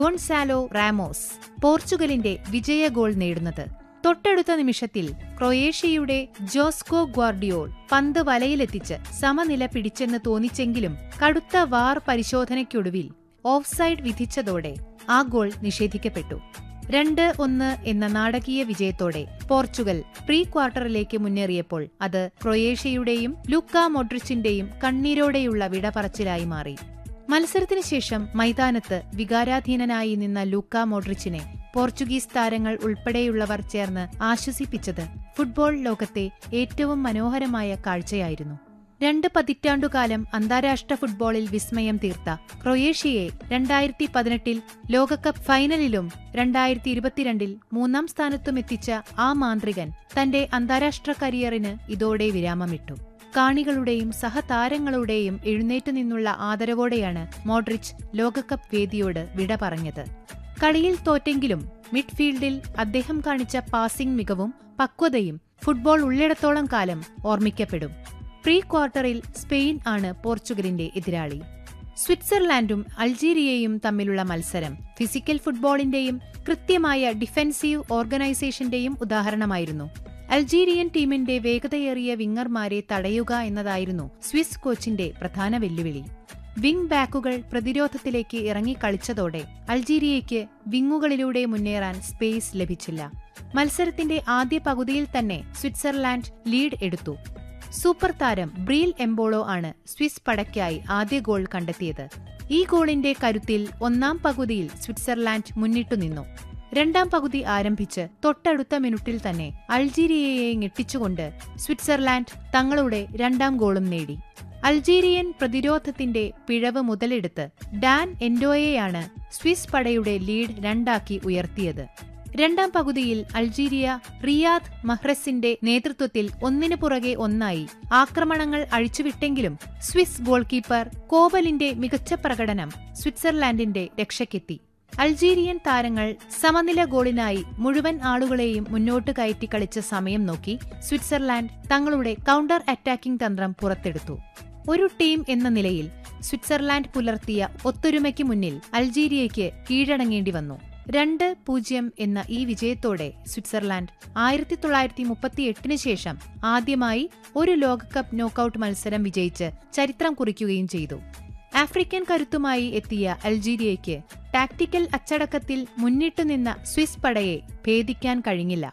Gonzalo Ramos പോർച്ചുഗലിന്റെ വിജയ goal നേടുന്നത് തൊട്ടടുത്ത നിമിഷത്തിൽ ക്രൊയേഷ്യയുടെ ജോസ്കോ ഗ്വാർഡിയോൾ പന്ത് വലയിലെത്തിച്ച് സമനില പിടിച്ചെന്ന് തോന്നിച്ചെങ്കിലും കടുത്ത വാർ പരിശോധനയ്ക്കൊടുവിൽ ഓഫ്സൈഡ് വിധിച്ചതോടെ ആ ഗോൾ നിഷേധിക്കപ്പെട്ടു രണ്ട് ഒന്ന് എന്ന നാടകീയ വിജയത്തോടെ പോർച്ചുഗൽ പ്രീ ക്വാർട്ടറിലേക്ക് മുന്നേറിയപ്പോൾ അത് ക്രൊയേഷ്യയുടെയും ലൂക്ക മോഡ്രിച്ചിന്റെയും കണ്ണീരോടെയുള്ള വിട പറച്ചിലായി മാറി മത്സരത്തിന് ശേഷം മൈതാനത്ത് വികാരാധീനനായി നിന്ന ലൂക്ക മോഡ്രിച്ചിനെ പോർച്ചുഗീസ് താരങ്ങൾ ഉൾപ്പെടെയുള്ളവർ ചേർന്ന് ആശ്വസിപ്പിച്ചത് ഫുട്ബോൾ ലോകത്തെ ഏറ്റവും മനോഹരമായ കാഴ്ചയായിരുന്നു രണ്ട് പതിറ്റാണ്ടുകാലം അന്താരാഷ്ട്ര ഫുട്ബോളിൽ വിസ്മയം തീർത്ത ക്രൊയേഷ്യയെ രണ്ടായിരത്തി പതിനെട്ടിൽ ലോകകപ്പ് ഫൈനലിലും രണ്ടായിരത്തി ഇരുപത്തിരണ്ടിൽ മൂന്നാം സ്ഥാനത്തും എത്തിച്ച ആ മാന്ത്രികൻ തന്റെ അന്താരാഷ്ട്ര കരിയറിന് ഇതോടെ വിരാമമിട്ടു കാണികളുടെയും സഹതാരങ്ങളുടെയും എഴുന്നേറ്റ് നിന്നുള്ള ആദരവോടെയാണ് മോഡ്രിച്ച് ലോകകപ്പ് വേദിയോട് വിട പറഞ്ഞത് കളിയിൽ തോറ്റെങ്കിലും മിഡ്ഫീൽഡിൽ അദ്ദേഹം കാണിച്ച പാസിംഗ് മികവും പക്വതയും ഫുട്ബോൾ ഉള്ളിടത്തോളം കാലം ഓർമ്മിക്കപ്പെടും പ്രീ ക്വാർട്ടറിൽ സ്പെയിൻ ആണ് പോർച്ചുഗലിന്റെ എതിരാളി സ്വിറ്റ്സർലാൻഡും അൾജീരിയയും തമ്മിലുള്ള മത്സരം ഫിസിക്കൽ ഫുട്ബോളിന്റെയും കൃത്യമായ ഡിഫെൻസീവ് ഓർഗനൈസേഷന്റെയും ഉദാഹരണമായിരുന്നു അൾജീരിയൻ ടീമിന്റെ വേഗതയേറിയ വിങ്ങർമാരെ തടയുക എന്നതായിരുന്നു സ്വിസ് കോച്ചിന്റെ പ്രധാന വെല്ലുവിളി വിംഗ് ബാക്കുകൾ പ്രതിരോധത്തിലേക്ക് ഇറങ്ങി കളിച്ചതോടെ അൾജീരിയയ്ക്ക് വിങ്ങുകളിലൂടെ മുന്നേറാൻ സ്പേസ് ലഭിച്ചില്ല മത്സരത്തിന്റെ ആദ്യ പകുതിയിൽ തന്നെ സ്വിറ്റ്സർലാൻഡ് ലീഡ് എടുത്തു സൂപ്പർ താരം ബ്രീൽ എംബോളോ ആണ് സ്വിസ് പടയ്ക്കായി ആദ്യ ഗോൾ കണ്ടെത്തിയത് ഈ ഗോളിന്റെ കരുത്തിൽ ഒന്നാം പകുതിയിൽ സ്വിറ്റ്സർലാൻഡ് മുന്നിട്ടുനിന്നു രണ്ടാം പകുതി ആരംഭിച്ച് തൊട്ടടുത്ത മിനിറ്റിൽ തന്നെ അൾജീരിയയെ ഞെട്ടിച്ചുകൊണ്ട് സ്വിറ്റ്സർലാൻഡ് തങ്ങളുടെ രണ്ടാം ഗോളും നേടി അൾജീരിയൻ പ്രതിരോധത്തിന്റെ പിഴവ് മുതലെടുത്ത് ഡാൻ എൻഡോയെയാണ് സ്വിസ് പടയുടെ ലീഡ് രണ്ടാക്കി ഉയർത്തിയത് രണ്ടാം പകുതിയിൽ അൾജീരിയ റിയാദ് മഹ്റസിന്റെ നേതൃത്വത്തിൽ ഒന്നിനു പുറകെ ഒന്നായി ആക്രമണങ്ങൾ അഴിച്ചുവിട്ടെങ്കിലും സ്വിസ് ഗോൾ കീപ്പർ കോബലിന്റെ മികച്ച പ്രകടനം സ്വിറ്റ്സർലാൻഡിന്റെ രക്ഷയ്ക്കെത്തി അൾജീരിയൻ താരങ്ങൾ സമനില ഗോളിനായി മുഴുവൻ ആളുകളെയും മുന്നോട്ട് കയറ്റി കളിച്ച സമയം നോക്കി സ്വിറ്റ്സർലാൻഡ് തങ്ങളുടെ കൗണ്ടർ അറ്റാക്കിംഗ് തന്ത്രം പുറത്തെടുത്തു ഒരു ടീം എന്ന നിലയിൽ സ്വിറ്റ്സർലാൻഡ് പുലർത്തിയ ഒത്തൊരുമയ്ക്ക് മുന്നിൽ അൾജീരിയയ്ക്ക് കീഴടങ്ങേണ്ടി വന്നു രണ്ട് പൂജ്യം എന്ന ഈ വിജയത്തോടെ സ്വിറ്റ്സർലാൻഡ് ആയിരത്തി തൊള്ളായിരത്തി മുപ്പത്തിയെട്ടിന് ശേഷം ആദ്യമായി ഒരു ലോകകപ്പ് നോക്കൌട്ട് മത്സരം വിജയിച്ച് ചരിത്രം കുറിക്കുകയും ചെയ്തു ആഫ്രിക്കൻ കരുത്തുമായി എത്തിയ അൾജീരിയയ്ക്ക് ടാക്ടിക്കൽ അച്ചടക്കത്തിൽ മുന്നിട്ടുനിന്ന സ്വിസ് പടയെ ഭേദിക്കാൻ കഴിഞ്ഞില്ല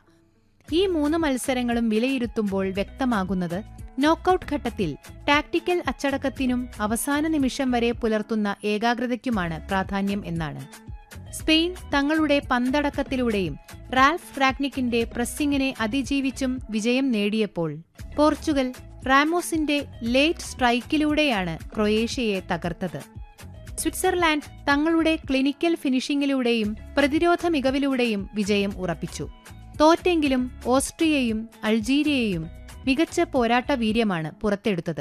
ഈ മൂന്ന് മത്സരങ്ങളും വിലയിരുത്തുമ്പോൾ വ്യക്തമാകുന്നത് നോക്കൌട്ട് ഘട്ടത്തിൽ ടാക്ടിക്കൽ അച്ചടക്കത്തിനും അവസാന നിമിഷം വരെ പുലർത്തുന്ന ഏകാഗ്രതയ്ക്കുമാണ് പ്രാധാന്യം എന്നാണ് സ്പെയിൻ തങ്ങളുടെ പന്തടക്കത്തിലൂടെയും റാൽഫ് റാഗ്നിക്കിന്റെ പ്രസ്സിങ്ങിനെ അതിജീവിച്ചും വിജയം നേടിയപ്പോൾ പോർച്ചുഗൽ റാമോസിന്റെ ലേറ്റ് സ്ട്രൈക്കിലൂടെയാണ് ക്രൊയേഷ്യയെ തകർത്തത് സ്വിറ്റ്സർലാൻഡ് തങ്ങളുടെ ക്ലിനിക്കൽ ഫിനിഷിംഗിലൂടെയും പ്രതിരോധ മികവിലൂടെയും വിജയം ഉറപ്പിച്ചു തോറ്റെങ്കിലും ഓസ്ട്രിയയും അൾജീരിയയും മികച്ച പോരാട്ട വീര്യമാണ് പുറത്തെടുത്തത്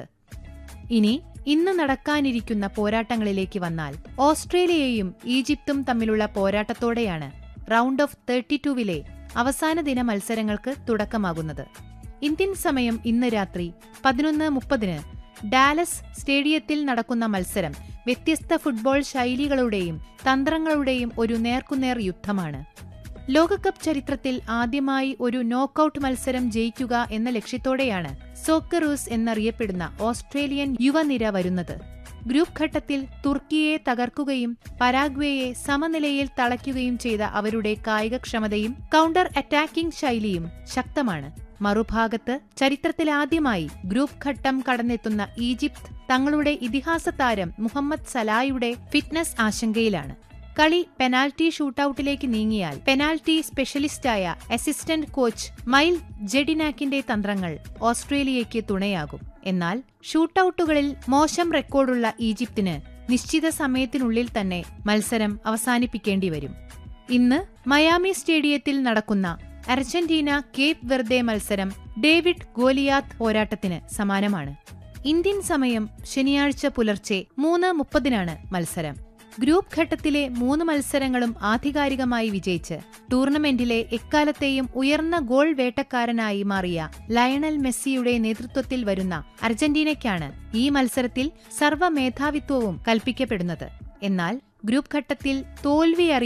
ഇനി ഇന്ന് നടക്കാനിരിക്കുന്ന പോരാട്ടങ്ങളിലേക്ക് വന്നാൽ ഓസ്ട്രേലിയയും ഈജിപ്തും തമ്മിലുള്ള പോരാട്ടത്തോടെയാണ് റൗണ്ട് ഓഫ് തേർട്ടി ടൂവിലെ അവസാന ദിന മത്സരങ്ങൾക്ക് തുടക്കമാകുന്നത് ഇന്ത്യൻ സമയം ഇന്ന് രാത്രി പതിനൊന്ന് മുപ്പതിന് ഡാലസ് സ്റ്റേഡിയത്തിൽ നടക്കുന്ന മത്സരം വ്യത്യസ്ത ഫുട്ബോൾ ശൈലികളുടെയും തന്ത്രങ്ങളുടെയും ഒരു നേർക്കുനേർ യുദ്ധമാണ് ലോകകപ്പ് ചരിത്രത്തിൽ ആദ്യമായി ഒരു നോക്കൌട്ട് മത്സരം ജയിക്കുക എന്ന ലക്ഷ്യത്തോടെയാണ് സോക്കറൂസ് എന്നറിയപ്പെടുന്ന ഓസ്ട്രേലിയൻ യുവനിര വരുന്നത് ഗ്രൂപ്പ് ഘട്ടത്തിൽ തുർക്കിയെ തകർക്കുകയും പരാഗ്വേയെ സമനിലയിൽ തളയ്ക്കുകയും ചെയ്ത അവരുടെ കായികക്ഷമതയും കൗണ്ടർ അറ്റാക്കിംഗ് ശൈലിയും ശക്തമാണ് മറുഭാഗത്ത് ചരിത്രത്തിലാദ്യമായി ഗ്രൂപ്പ് ഘട്ടം കടന്നെത്തുന്ന ഈജിപ്ത് തങ്ങളുടെ ഇതിഹാസ താരം മുഹമ്മദ് സലായുടെ ഫിറ്റ്നസ് ആശങ്കയിലാണ് കളി പെനാൽറ്റി ഷൂട്ടൌട്ടിലേക്ക് നീങ്ങിയാൽ പെനാൽറ്റി സ്പെഷ്യലിസ്റ്റായ അസിസ്റ്റന്റ് കോച്ച് മൈൽ ജെഡിനാക്കിന്റെ തന്ത്രങ്ങൾ ഓസ്ട്രേലിയയ്ക്ക് തുണയാകും എന്നാൽ ഷൂട്ടൌട്ടുകളിൽ മോശം റെക്കോർഡുള്ള ഈജിപ്തിന് നിശ്ചിത സമയത്തിനുള്ളിൽ തന്നെ മത്സരം അവസാനിപ്പിക്കേണ്ടി വരും ഇന്ന് മയാമി സ്റ്റേഡിയത്തിൽ നടക്കുന്ന അർജന്റീന കേപ്പ് വെർദെ മത്സരം ഡേവിഡ് ഗോലിയാത്ത് പോരാട്ടത്തിന് സമാനമാണ് ഇന്ത്യൻ സമയം ശനിയാഴ്ച പുലർച്ചെ മൂന്ന് മുപ്പതിനാണ് മത്സരം ഗ്രൂപ്പ് ഘട്ടത്തിലെ മൂന്ന് മത്സരങ്ങളും ആധികാരികമായി വിജയിച്ച് ടൂർണമെന്റിലെ എക്കാലത്തെയും ഉയർന്ന ഗോൾ വേട്ടക്കാരനായി മാറിയ ലയണൽ മെസ്സിയുടെ നേതൃത്വത്തിൽ വരുന്ന അർജന്റീനയ്ക്കാണ് ഈ മത്സരത്തിൽ സർവ്വ മേധാവിത്വവും കൽപ്പിക്കപ്പെടുന്നത് എന്നാൽ ഗ്രൂപ്പ് ഘട്ടത്തിൽ തോൽവി